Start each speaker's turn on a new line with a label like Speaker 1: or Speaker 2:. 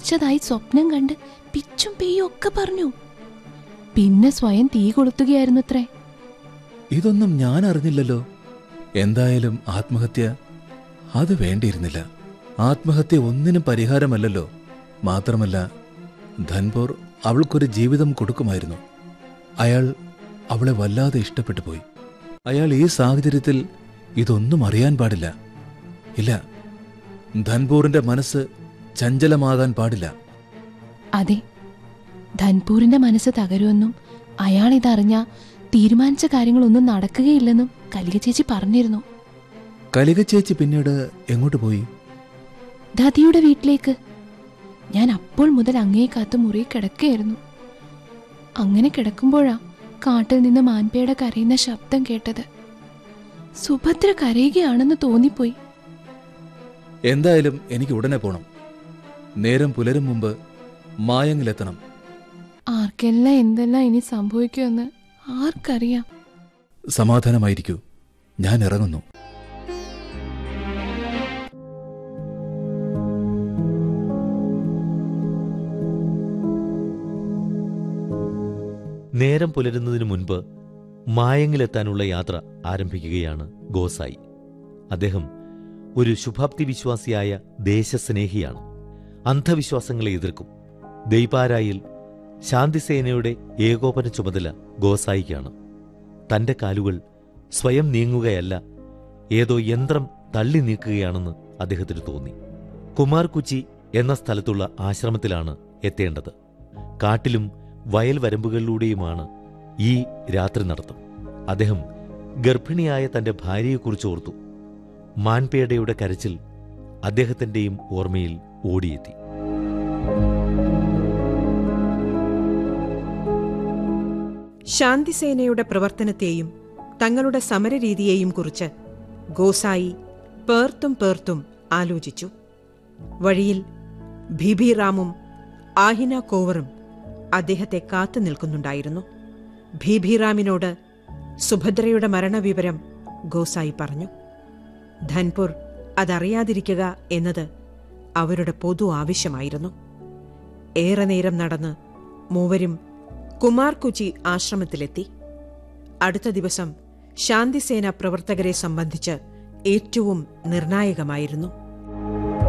Speaker 1: മരിച്ചതായി സ്വപ്നം കണ്ട് പിച്ചും പെയ്യും ഒക്കെ പറഞ്ഞു പിന്നെ സ്വയം തീ കൊളുത്തുകയായിരുന്നത്രേ
Speaker 2: ഇതൊന്നും ഞാൻ അറിഞ്ഞില്ലല്ലോ എന്തായാലും ആത്മഹത്യ അത് വേണ്ടിയിരുന്നില്ല ആത്മഹത്യ ഒന്നിനും പരിഹാരമല്ലല്ലോ മാത്രമല്ല ധൻപൂർ അവൾക്കൊരു ജീവിതം കൊടുക്കുമായിരുന്നു അയാൾ അവളെ വല്ലാതെ ഇഷ്ടപ്പെട്ടു പോയി അയാൾ ഈ സാഹചര്യത്തിൽ ഇതൊന്നും അറിയാൻ പാടില്ല ഇല്ല ധൻപൂറിന്റെ മനസ്സ് ചഞ്ചലമാകാൻ പാടില്ല
Speaker 1: അതെ ധൻപൂരിന്റെ മനസ്സ് തകരുമെന്നും അയാൾ ഇതറിഞ്ഞ തീരുമാനിച്ച കാര്യങ്ങളൊന്നും നടക്കുകയില്ലെന്നും കലിക ചേച്ചി പറഞ്ഞിരുന്നു
Speaker 2: കലിക ചേച്ചി പിന്നീട് എങ്ങോട്ട് പോയി
Speaker 1: ദതിയുടെ വീട്ടിലേക്ക് ഞാൻ അപ്പോൾ മുതൽ അങ്ങേ കാത്ത് മുറി കിടക്കുകയായിരുന്നു അങ്ങനെ കിടക്കുമ്പോഴാ കാട്ടിൽ നിന്ന് മാൻപേട കരയുന്ന ശബ്ദം കേട്ടത് സുഭദ്ര കരയുകയാണെന്ന് തോന്നിപ്പോയി
Speaker 2: എന്തായാലും എനിക്ക് ഉടനെ പോണം നേരം പുലരും മുമ്പ് മായങ്ങിലെത്തണം
Speaker 1: ആർക്കെല്ലാം എന്തെല്ലാം ഇനി സംഭവിക്കുമെന്ന് ആർക്കറിയാം
Speaker 2: സമാധാനമായിരിക്കൂ ഞാൻ ഇറങ്ങുന്നു
Speaker 3: നേരം പുലരുന്നതിനു മുൻപ് മായങ്ങിലെത്താനുള്ള യാത്ര ആരംഭിക്കുകയാണ് ഗോസായി അദ്ദേഹം ഒരു ശുഭാപ്തി വിശ്വാസിയായ ദേശസ്നേഹിയാണ് അന്ധവിശ്വാസങ്ങളെ എതിർക്കും ദൈപാരായിൽ ശാന്തിസേനയുടെ ഏകോപന ചുമതല ഗോസായിക്കാണ് തന്റെ കാലുകൾ സ്വയം നീങ്ങുകയല്ല ഏതോ യന്ത്രം തള്ളി നീക്കുകയാണെന്ന് അദ്ദേഹത്തിന് തോന്നി കുമാർ കുച്ചി എന്ന സ്ഥലത്തുള്ള ആശ്രമത്തിലാണ് എത്തേണ്ടത് കാട്ടിലും വയൽ വരമ്പുകളിലൂടെയുമാണ് ഈ രാത്രി നടത്തം അദ്ദേഹം ഗർഭിണിയായ തന്റെ ഭാര്യയെക്കുറിച്ച് ഓർത്തു മാൻപേടയുടെ കരച്ചിൽ അദ്ദേഹത്തിന്റെയും ഓർമ്മയിൽ ഓടിയെത്തി
Speaker 4: ശാന്തിസേനയുടെ പ്രവർത്തനത്തെയും തങ്ങളുടെ സമരരീതിയെയും കുറിച്ച് ഗോസായി പേർത്തും പേർത്തും ആലോചിച്ചു വഴിയിൽ ഭീഭീറാമും ആഹിന കോവറും അദ്ദേഹത്തെ കാത്തു നിൽക്കുന്നുണ്ടായിരുന്നു ഭീഭീറാമിനോട് സുഭദ്രയുടെ മരണവിവരം ഗോസായി പറഞ്ഞു ധൻപൂർ അതറിയാതിരിക്കുക എന്നത് അവരുടെ പൊതു ആവശ്യമായിരുന്നു ഏറെ നേരം നടന്ന് മൂവരും കുമാർ കുച്ചി ആശ്രമത്തിലെത്തി അടുത്ത ദിവസം ശാന്തിസേന പ്രവർത്തകരെ സംബന്ധിച്ച് ഏറ്റവും നിർണായകമായിരുന്നു